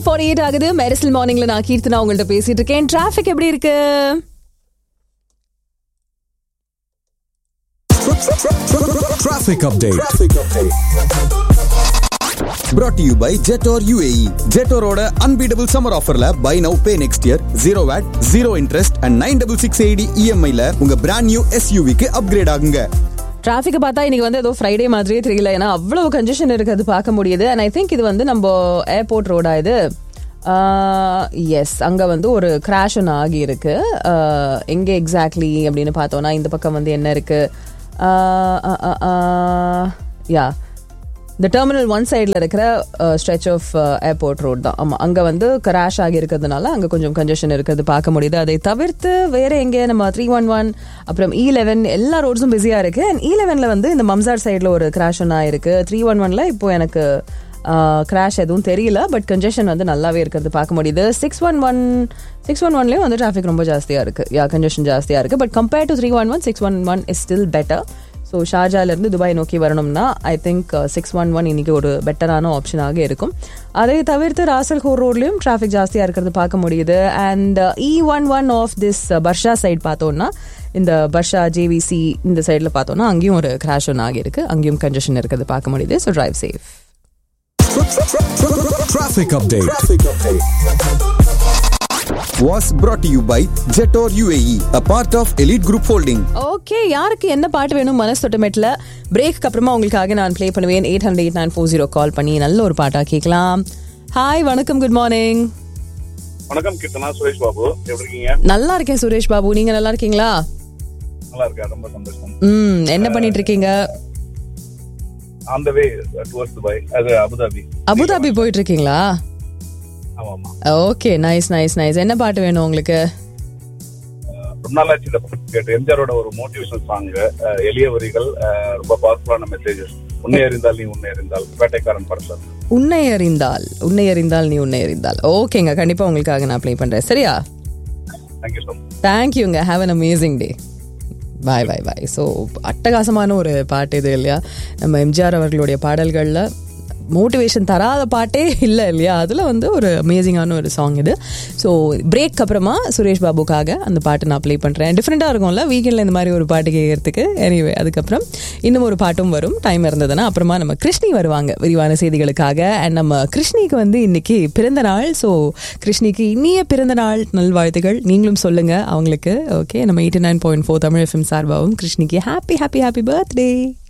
Forty eight ஆகுது மெரிசல் மார்னிங்ல நான் கீர்த்தனா உங்கள்ட்ட பேசிட்டு இருக்கேன் டிராஃபிக் எப்படி இருக்கு Traffic update. brought to you by Jetor UAE. ஜெட்டோரோட அன்பீடபிள் சம்மர் ஆஃபர்ல buy now pay next year zero wait zero interest and nine double six eighty இஎம்ஐல உங்க பிராண்ட் நியூ எஸ்யூவிக்கு அப்கிரேட் ஆகுங்க டிராஃபிக்கை பார்த்தா இன்னைக்கு வந்து ஏதோ ஃப்ரைடே மாதிரியே தெரியல ஏன்னா அவ்வளவு கன்ஜெஷன் இருக்கிறது பார்க்க முடியுது அண்ட் ஐ திங்க் இது வந்து நம்ம ஏர்போர்ட் ரோடா இது எஸ் அங்கே வந்து ஒரு கிராஷ் ஒன்று ஆகியிருக்கு ஆஹ், எங்கே எக்ஸாக்ட்லி அப்படின்னு பார்த்தோன்னா இந்த பக்கம் வந்து என்ன இருக்கு யா இந்த டெர்மினல் ஒன் சைடில் இருக்கிற ஸ்ட்ரெச் ஆஃப் ஏர்போர்ட் ரோட் தான் ஆமாம் அங்கே வந்து கிராஷ் ஆகி இருக்கிறதுனால அங்கே கொஞ்சம் கன்ஜெஷன் இருக்கிறது பார்க்க முடியுது அதை தவிர்த்து வேறு எங்கே நம்ம த்ரீ ஒன் ஒன் அப்புறம் இ லெவன் எல்லா ரோட்ஸும் பிஸியாக இருக்குது அண்ட் இ லெவனில் வந்து இந்த மம்சார் சைடில் ஒரு கிராஷ் ஒன்று ஆயிருக்கு த்ரீ ஒன் ஒனில் இப்போ எனக்கு கிராஷ் எதுவும் தெரியல பட் கன்ஜெஷன் வந்து நல்லாவே இருக்கிறது பார்க்க முடியுது six one one six one ஒன்லேயும் வந்து டிராஃபிக் ரொம்ப ஜாஸ்தியாக இருக்குது யா கன்ஜெஷன் ஜாஸ்தியாக இருக்குது but compare to three one one six one one is still better so ஷார்ஜாலேருந்து துபாய் நோக்கி வரணும்னா I think six one one இன்னைக்கு ஒரு பெட்டரான ஆப்ஷனாக இருக்கும் அதை தவிர்த்து ராசல்கோர் ரோட்லேயும் டிராஃபிக் ஜாஸ்தியாக இருக்கிறது பார்க்க முடியுது and E one one of this Barsha side பார்த்தோம்னா இந்த பர்ஷா ஜேவிசி இந்த சைடில் பார்த்தோம்னா அங்கேயும் ஒரு கிராஷ் ஒன்று ஆகியிருக்கு அங்கேயும் கன்ஜெஷன் இருக்கிறது பார்க்க முடியுது so drive safe Traffic update. was brought to you by Jetor UAE, a part of Elite Group Holding. Okay யாருக்கு என்ன பாட்டு வேணும் மனசு தொட்டமெட்டில் பிரேக்கு அப்புறமா உங்களுக்காக நான் ப்ளே பண்ணுவேன் eight hundred eight nine four zero call பண்ணி நல்ல ஒரு பாட்டாக கேட்கலாம் ஹாய் வணக்கம் குட் மார்னிங் வணக்கம் கீர்த்தனா சுரேஷ் பாபு எப்படி இருக்கீங்க நல்லா இருக்கேன் சுரேஷ் பாபு நீங்க நல்லா இருக்கீங்களா நல்லா இருக்கேன் ரொம்ப சந்தோஷம் ம் என்ன பண்ணிட்டு இருக்கீங்க on the way towards Dubai அது அபுதாபி அபுதாபி போயிட்டு இருக்கீங்களா ஆமா ஆமா ஓகே நைஸ் நைஸ் நைஸ் என்ன பாட்டு வேணும் உங்களுக்கு அஹ் ரொம்ப நாளாச்சு இந்த பாட்டு கேட்டு எம்ஜிஆரோட ஒரு மோட்டிவேஷனல் சாங் எளிய வரிகள் அஹ் ரொம்ப பவர்ஃபுல்லான மெசேஜஸ் உன்னை அறிந்தால் நீ உன்னை அறிந்தால் வேட்டைக்காரன் படத்தில் உன்னை அறிந்தால் உன்னை அறிந்தால் நீ உன்னை அறிந்தால் ஓகேங்க கண்டிப்பா உங்களுக்காக நான் ப்ளே பண்றேன் சரியா தேங்க்யூ ஸோ மச் தேங்க்யூங்க have an amazing day bye bye bye so அட்டகாசமான ஒரு பாட்டு இது இல்லையா நம்ம எம்ஜிஆர் அவர்களுடைய பாடல்களில் மோட்டிவேஷன் தராத பாட்டே இல்லை இல்லையா அதில் வந்து ஒரு அமேசிங்கான ஒரு சாங் இது ஸோ பிரேக் அப்புறமா சுரேஷ் பாபுக்காக அந்த பாட்டு நான் ப்ளே பண்ணுறேன் டிஃப்ரெண்ட்டாக இருக்கும்ல வீக்கெண்டில் இந்த மாதிரி ஒரு பாட்டு கேட்கறதுக்கு எனிவே அதுக்கப்புறம் இன்னும் ஒரு பாட்டும் வரும் டைம் இருந்ததுன்னா அப்புறமா நம்ம கிருஷ்ணி வருவாங்க விரிவான செய்திகளுக்காக அண்ட் நம்ம கிருஷ்ணிக்கு வந்து இன்னைக்கு பிறந்த நாள் ஸோ கிருஷ்ணிக்கு இனிய பிறந்த நாள் நல்வாழ்த்துகள் நீங்களும் சொல்லுங்க அவங்களுக்கு ஓகே நம்ம eighty nine point four Tamil FM சார்பாகவும் கிருஷ்ணிக்கு ஹாப்பி ஹாப்பி ஹாப்பி பர்த்டே